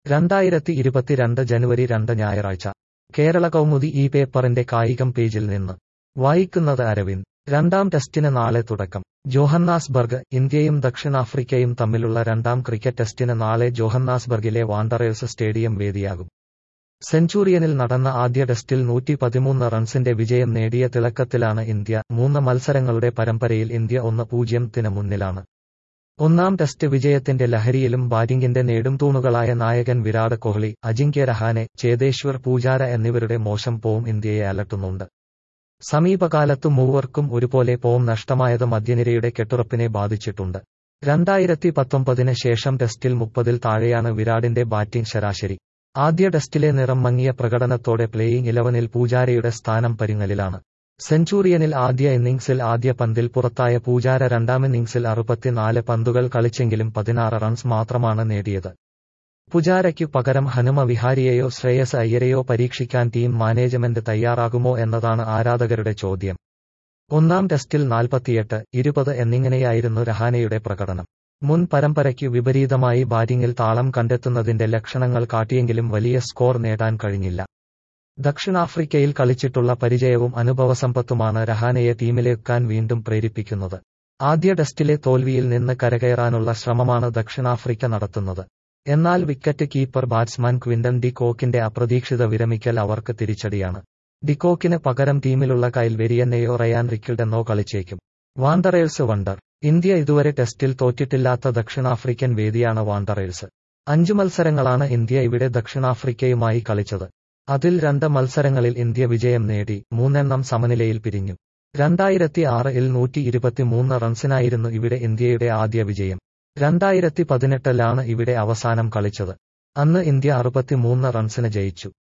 രണ്ടായിരത്തി ഇരുപത്തിരണ്ട് ജനുവരി രണ്ട് ഞായറാഴ്ച കേരള കൗമുദി ഈ പേപ്പറിന്റെ കായികം പേജിൽ നിന്ന് വായിക്കുന്നത് അരവിന്ദ് രണ്ടാം ടെസ്റ്റിന് നാളെ തുടക്കം ജോഹന്നാസ്ബർഗ് ഇന്ത്യയും ദക്ഷിണാഫ്രിക്കയും തമ്മിലുള്ള രണ്ടാം ക്രിക്കറ്റ് ടെസ്റ്റിന് നാളെ ജോഹന്നാസ്ബർഗിലെ വാണ്ടറേഴ്സ് സ്റ്റേഡിയം വേദിയാകും സെഞ്ചുറിയനിൽ നടന്ന ആദ്യ ടെസ്റ്റിൽ നൂറ്റി പതിമൂന്ന് റൺസിന്റെ വിജയം നേടിയ തിളക്കത്തിലാണ് ഇന്ത്യ മൂന്ന് മത്സരങ്ങളുടെ പരമ്പരയിൽ ഇന്ത്യ ഒന്ന് പൂജ്യത്തിന് മുന്നിലാണ് ഒന്നാം ടെസ്റ്റ് വിജയത്തിന്റെ ലഹരിയിലും ബാറ്റിംഗിന്റെ നെടുംതൂണുകളായ നായകൻ വിരാട് കോഹ്ലി അജിങ്ക്യ രഹാനെ ചേതേശ്വർ പൂജാര എന്നിവരുടെ മോശം പോം ഇന്ത്യയെ അലട്ടുന്നുണ്ട് സമീപകാലത്തു മൂവർക്കും ഒരുപോലെ പോം നഷ്ടമായത് മധ്യനിരയുടെ കെട്ടുറപ്പിനെ ബാധിച്ചിട്ടുണ്ട് രണ്ടായിരത്തി പത്തൊമ്പതിന് ശേഷം ടെസ്റ്റിൽ മുപ്പതിൽ താഴെയാണ് വിരാടിന്റെ ബാറ്റിംഗ് ശരാശരി ആദ്യ ടെസ്റ്റിലെ നിറം മങ്ങിയ പ്രകടനത്തോടെ പ്ലേയിംഗ് ഇലവനിൽ പൂജാരയുടെ സ്ഥാനം പരിങ്ങലിലാണ് സെഞ്ചുറിയനിൽ ആദ്യ ഇന്നിംഗ്സിൽ ആദ്യ പന്തിൽ പുറത്തായ പൂജാര രണ്ടാം ഇന്നിംഗ്സിൽ അറുപത്തിനാല് പന്തുകൾ കളിച്ചെങ്കിലും പതിനാറ് റൺസ് മാത്രമാണ് നേടിയത് പുജാരയ്ക്കു പകരം ഹനുമ വിഹാരിയെയോ ശ്രേയസ് അയ്യരെയോ പരീക്ഷിക്കാൻ ടീം മാനേജ്മെന്റ് തയ്യാറാകുമോ എന്നതാണ് ആരാധകരുടെ ചോദ്യം ഒന്നാം ടെസ്റ്റിൽ നാൽപ്പത്തിയെട്ട് ഇരുപത് എന്നിങ്ങനെയായിരുന്നു രഹാനയുടെ പ്രകടനം മുൻ പരമ്പരയ്ക്കു വിപരീതമായി ബാറ്റിംഗിൽ താളം കണ്ടെത്തുന്നതിന്റെ ലക്ഷണങ്ങൾ കാട്ടിയെങ്കിലും വലിയ സ്കോർ നേടാൻ കഴിഞ്ഞില്ല ദക്ഷിണാഫ്രിക്കയിൽ കളിച്ചിട്ടുള്ള പരിചയവും അനുഭവസമ്പത്തുമാണ് രഹാനയെ ടീമിലേക്കാൻ വീണ്ടും പ്രേരിപ്പിക്കുന്നത് ആദ്യ ടെസ്റ്റിലെ തോൽവിയിൽ നിന്ന് കരകയറാനുള്ള ശ്രമമാണ് ദക്ഷിണാഫ്രിക്ക നടത്തുന്നത് എന്നാൽ wicket keeper batsman Quinton de കോക്കിന്റെ അപ്രതീക്ഷിത വിരമിക്കൽ അവർക്ക് തിരിച്ചടിയാണ് ഡിക്കോക്കിന് പകരം ടീമിലുള്ള കൈൽ വെരിയന്നെയോ റയാൻ റിക്കിൾഡെന്നോ കളിച്ചേക്കും വാണ്ടറേഴ്സ് വണ്ടർ ഇന്ത്യ ഇതുവരെ ടെസ്റ്റിൽ തോറ്റിട്ടില്ലാത്ത ദക്ഷിണാഫ്രിക്കൻ വേദിയാണ് വാണ്ടറേഴ്സ് അഞ്ചു മത്സരങ്ങളാണ് ഇന്ത്യ ഇവിടെ ദക്ഷിണാഫ്രിക്കയുമായി കളിച്ചത് അതിൽ രണ്ട് മത്സരങ്ങളിൽ ഇന്ത്യ വിജയം നേടി മൂന്നെണ്ണം സമനിലയിൽ പിരിഞ്ഞു രണ്ടായിരത്തി ആറിൽ നൂറ്റി ഇരുപത്തിമൂന്ന് റൺസിനായിരുന്നു ഇവിടെ ഇന്ത്യയുടെ ആദ്യ വിജയം രണ്ടായിരത്തി പതിനെട്ടിലാണ് ഇവിടെ അവസാനം കളിച്ചത് അന്ന് ഇന്ത്യ അറുപത്തിമൂന്ന് റൺസിന് ജയിച്ചു